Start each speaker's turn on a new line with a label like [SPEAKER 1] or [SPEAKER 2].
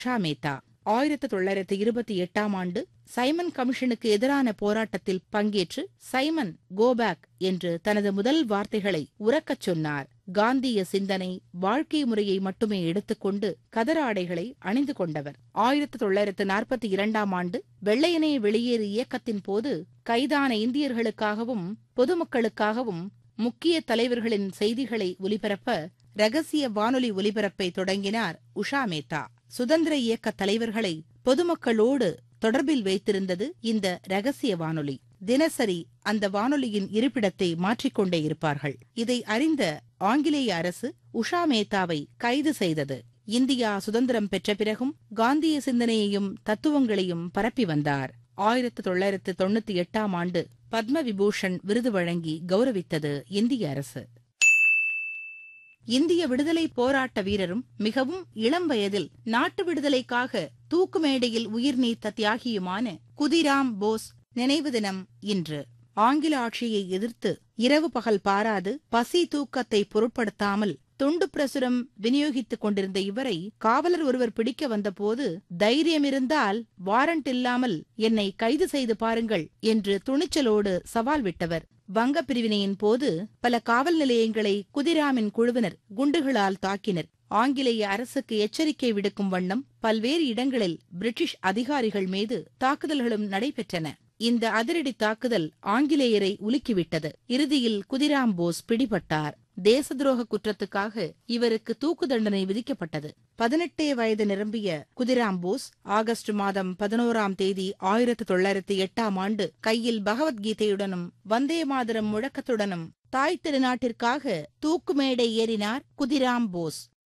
[SPEAKER 1] உஷா மேத்தா ஆயிரத்து தொள்ளாயிரத்து இருபத்தி எட்டாம் ஆண்டு சைமன் கமிஷனுக்கு எதிரான போராட்டத்தில் பங்கேற்று சைமன் கோபேக் என்று தனது முதல் வார்த்தைகளை உரக்கச் சொன்னார் காந்திய சிந்தனை வாழ்க்கை முறையை மட்டுமே எடுத்துக்கொண்டு கதர ஆடைகளை அணிந்து கொண்டவர் ஆயிரத்து தொள்ளாயிரத்து நாற்பத்தி இரண்டாம் ஆண்டு வெள்ளையனே வெளியேறு இயக்கத்தின் போது கைதான இந்தியர்களுக்காகவும் பொதுமக்களுக்காகவும் முக்கிய தலைவர்களின் செய்திகளை ஒலிபரப்ப ரகசிய வானொலி ஒலிபரப்பை தொடங்கினார் உஷா மேத்தா சுதந்திர இயக்க தலைவர்களை பொதுமக்களோடு தொடர்பில் வைத்திருந்தது இந்த ரகசிய வானொலி தினசரி அந்த வானொலியின் இருப்பிடத்தை மாற்றிக்கொண்டே இருப்பார்கள் இதை அறிந்த ஆங்கிலேய அரசு உஷா மேத்தாவை கைது செய்தது இந்தியா சுதந்திரம் பெற்ற பிறகும் காந்திய சிந்தனையையும் தத்துவங்களையும் பரப்பி வந்தார் ஆயிரத்து தொள்ளாயிரத்து தொண்ணூத்தி எட்டாம் ஆண்டு பத்ம விபூஷன் விருது வழங்கி கௌரவித்தது இந்திய அரசு இந்திய விடுதலை போராட்ட வீரரும் மிகவும் இளம் வயதில் நாட்டு விடுதலைக்காக தூக்கு மேடையில் உயிர் நீத்த தியாகியுமான குதிராம் போஸ் நினைவு தினம் இன்று ஆங்கில ஆட்சியை எதிர்த்து இரவு பகல் பாராது பசி தூக்கத்தை பொருட்படுத்தாமல் துண்டு பிரசுரம் விநியோகித்துக் கொண்டிருந்த இவரை காவலர் ஒருவர் பிடிக்க வந்தபோது தைரியம் இருந்தால் வாரண்ட் இல்லாமல் என்னை கைது செய்து பாருங்கள் என்று துணிச்சலோடு சவால் விட்டவர் வங்க பிரிவினையின் போது பல காவல் நிலையங்களை குதிராமின் குழுவினர் குண்டுகளால் தாக்கினர் ஆங்கிலேய அரசுக்கு எச்சரிக்கை விடுக்கும் வண்ணம் பல்வேறு இடங்களில் பிரிட்டிஷ் அதிகாரிகள் மீது தாக்குதல்களும் நடைபெற்றன இந்த அதிரடி தாக்குதல் ஆங்கிலேயரை உலுக்கிவிட்டது இறுதியில் குதிராம் போஸ் பிடிபட்டார் தேச துரோக குற்றத்துக்காக இவருக்கு தூக்கு தண்டனை விதிக்கப்பட்டது பதினெட்டே வயது நிரம்பிய குதிராம் போஸ் ஆகஸ்ட் மாதம் பதினோராம் தேதி ஆயிரத்து தொள்ளாயிரத்து எட்டாம் ஆண்டு கையில் பகவத்கீதையுடனும் வந்தே மாதரம் முழக்கத்துடனும் தாய் திருநாட்டிற்காக தூக்கு மேடை ஏறினார் குதிராம் போஸ்